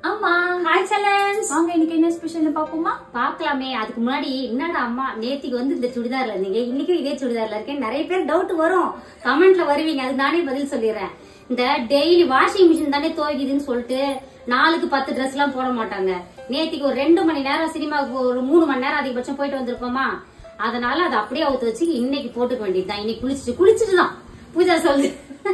அம்மா ஹாய் சலன்ஸ் வாங்க இன்னைக்கு என்ன ஸ்பெஷல்னு பாப்போமா பார்க்கலாமே அதுக்கு முன்னாடி என்னடா அம்மா நேத்திக்கு வந்து இந்த சுடிதார்ல இருந்தீங்க இன்னைக்கும் இதே சுடிதார்ல இருக்கேன் நிறைய பேர் டவுட் வரும் கமெண்ட்ல வருவீங்க அதுக்கு நானே பதில் சொல்லிடுறேன் இந்த டெய்லி வாஷிங் மிஷின் தானே துவைக்குதுன்னு சொல்லிட்டு நாலுக்கு பத்து ட்ரெஸ் எல்லாம் போட மாட்டாங்க நேத்திக்கு ஒரு ரெண்டு மணி நேரம் சினிமாவுக்கு ஒரு மூணு மணி நேரம் அதிகபட்சம் போயிட்டு வந்திருப்போமா அதனால அதை அப்படியே அவுத்து வச்சு இன்னைக்கு போட்டுக்க வேண்டியதுதான் இன்னைக்கு குளிச்சுட்டு குளிச்சுட்டு தான் பூஜா சொல்லு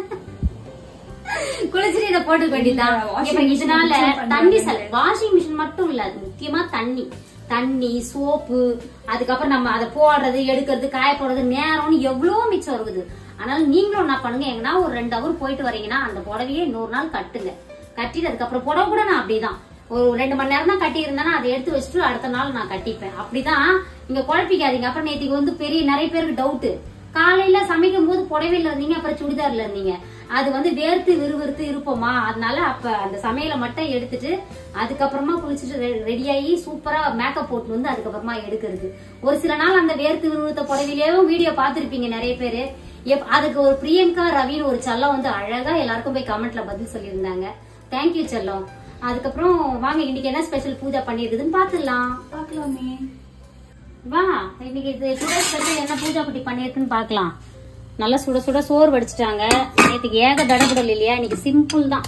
குளிச்சுட்டு இதை போட்டுக்க வேண்டியதுதான் washing இப்ப machine இதனால use பண்றாங்க. தண்ணி செல வாஷிங் மிஷின் மட்டும் இல்ல அது முக்கியமா தண்ணி தண்ணி சோப்பு அதுக்கப்புறம் நம்ம அதை போடுறது எடுக்கிறது காய போடுறது நேரம்னு எவ்வளவு மிச்சம் இருக்குது அதனால நீங்களும் என்ன பண்ணுங்க எங்கன்னா ஒரு ரெண்டு ஹவர் போயிட்டு வரீங்கன்னா அந்த புடவையே இன்னொரு நாள் கட்டுங்க கட்டிட்டு அதுக்கப்புறம் புடவை கூட நான் அப்படிதான் ஒரு ரெண்டு மணி நேரம் தான் கட்டி இருந்தேன்னா அதை எடுத்து வச்சுட்டு அடுத்த நாள் நான் கட்டிப்பேன் அப்படிதான் நீங்க குழப்பிக்காதீங்க அப்புறம் நேத்திக்கு வந்து பெரிய நிறைய பேருக்கு டவுட் காலையில சமைக்கும் போது புடவையில இருந்தீங்க அப்புறம் சுடிதார்ல இருந்தீங்க அது வந்து வேர்த்து விறுவிறுத்து இருப்போமா அதனால அப்ப அந்த சமையலை மட்டும் எடுத்துட்டு அதுக்கப்புறமா குளிச்சுட்டு ரெடியாகி சூப்பரா மேக்கப் போட்டு வந்து அதுக்கப்புறமா எடுக்கிறது ஒரு சில நாள் அந்த வேர்த்து விறுவிறுத்த புடவையிலேயும் வீடியோ பார்த்திருப்பீங்க நிறைய பேரு எப்- அதுக்கு ஒரு பிரியங்கா ரவின்னு ஒரு செல்லம் வந்து அழகா எல்லாருக்கும் போய் கமெண்ட்ல பதில் சொல்லியிருந்தாங்க தேங்க்யூ செல்லம் அதுக்கப்புறம் வாங்க இன்னைக்கு என்ன ஸ்பெஷல் பூஜை பண்ணிருக்குதுன்னு பாத்துடலாம் பாக்கலாமே வா இன்னைக்கு இது சுட ஸ்பெஷல் என்ன பூஜா குட்டி பண்ணிருக்குன்னு பார்க்கலாம் நல்லா சுட சுட சோறு வடிச்சிட்டாங்க நேற்றுக்கு ஏக தடபுடல் இல்லையா இன்னைக்கு சிம்பிள் தான்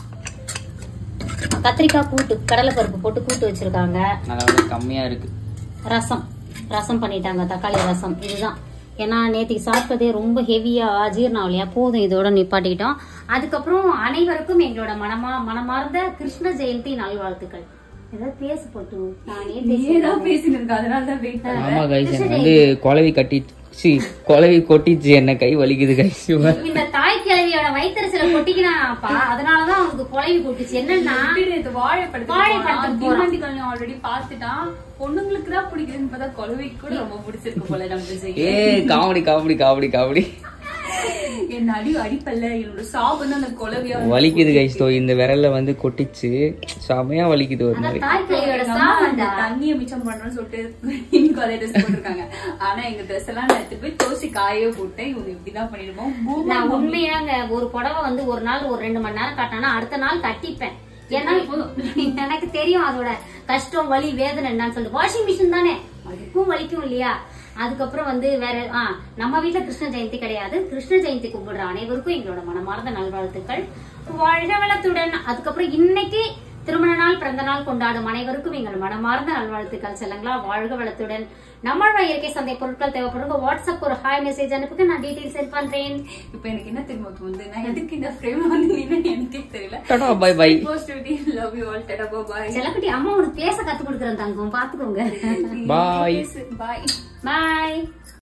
கத்திரிக்காய் கூட்டு கடலை பருப்பு போட்டு கூட்டு வச்சிருக்காங்க அதாவது கம்மியா இருக்கு ரசம் ரசம் பண்ணிட்டாங்க தக்காளி ரசம் இதுதான் ஏன்னா நேற்றுக்கு சாப்பிட்டதே ரொம்ப ஹெவியா ஜீரணம் இல்லையா போதும் இதோட நிப்பாட்டிக்கிட்டோம் அதுக்கப்புறம் அனைவருக்கும் எங்களோட மனமா மனமார்ந்த கிருஷ்ண ஜெயந்தி நல்வாழ்த்துக்கள் ஏதாவது பேசு போட்டு நானே நீதான் பேசுறேன். பேசிட்டு இருக்க அதனால தான் வெயிட் ஆமா கைஸ் எனக்கு வந்து குழவி கட்டிச்சு குழவி கொட்டிச்சு என்ன கை வலிக்குது கைஸ் இந்த தாய் கிழவியோட வயிற்றுல கொட்டிக்கினாப்பா அதனாலதான் அவனுக்கு குழவி போட்டுச்சு என்னன்னா நேத்து வாழைப்படத்துக்கு வாழைப்பழத்துக்கு போனான். தீமாண்டி கல்யாணம் ஆல்ரெடி பாத்துட்டான் பொண்ணுங்களுக்கு தான் பிடிக்குதுன்னு பார்த்தா குழவைக்கு கூட ரொம்ப பிடிச்சிருக்கு போல நம்ம செய்ய ஏ காமெடி காமெடி காமெடி காமெடி என்ன அடி அடிப்பல்ல என்னோட சாப் வந்து அந்த குழவையா வலிக்குது கைஸ் தோ இந்த விரல்ல வந்து கொட்டிச்சு செமையா வலிக்குது ஒரு மாதிரி தாய் கிழவியோட எங்க அம்மா அந்த சாவண்டா தண்ணிய மிச்சம் பண்றோம்னு சொல்லிட்டு இன்னைக்கு அதே ட்ரெஸ் போட்டிருக்காங்க ஆனா எங்க ட்ரெஸ் எல்லாம் நான் எடுத்துட்டு போய் தோசி காயவே போட்டேன் இவங்க இப்படிதான் பண்ணிருப்போம் பூமா நான் உண்மையாங்க ஒரு புடவை வந்து ஒரு நாள் ஒரு ரெண்டு மணி நேரம் கட்டினா அடுத்த நாள் கட்டிப்பேன் ஏன்னா எனக்கு தெரியும் அதோட கஷ்டம் வலி வேதனை என்னன்னு சொல்லிட்டு வாஷிங் மிஷின் தானே அதுக்கும் வலிக்கும் இல்லையா அதுக்கப்புறம் வந்து வேற ஆ நம்ம வீட்ல கிருஷ்ண ஜெயந்தி கிடையாது கிருஷ்ண ஜெயந்தி கும்பிடுற அனைவருக்கும் எங்களோட மனமார்ந்த நல்வாழ்த்துக்கள் வாழ்க வளத்துடன் அதுக்கப்புறம் இன்னைக்கு திருமண நாள் பிறந்த நாள் கொண்டாடும் அனைவருக்கும் எங்கள் மனமார்ந்த நல்வாழ்த்துக்கள் செல்லுங்களா வாழ்க வளத்துடன் நம்மளோட இயற்கை சந்தை பொருட்கள் தேவைப்படுங்க வாட்ஸ்அப் ஒரு ஹாய் மெசேஜ் அனுப்புங்க நான் டீடைல்ஸ் சென்ட் பண்றேன் இப்ப எனக்கு என்ன தெரியுமா தோணுது நான் எதுக்கு இந்த ஃப்ரேம் வந்து நின்னு எனக்கே தெரியல tata bye bye positivity love you all tata bye செல்லக்குட்டி அம்மா உனக்கு பேச கத்து கொடுக்குறேன் தங்கம் பாத்துக்கோங்க பாய் பாய் பாய்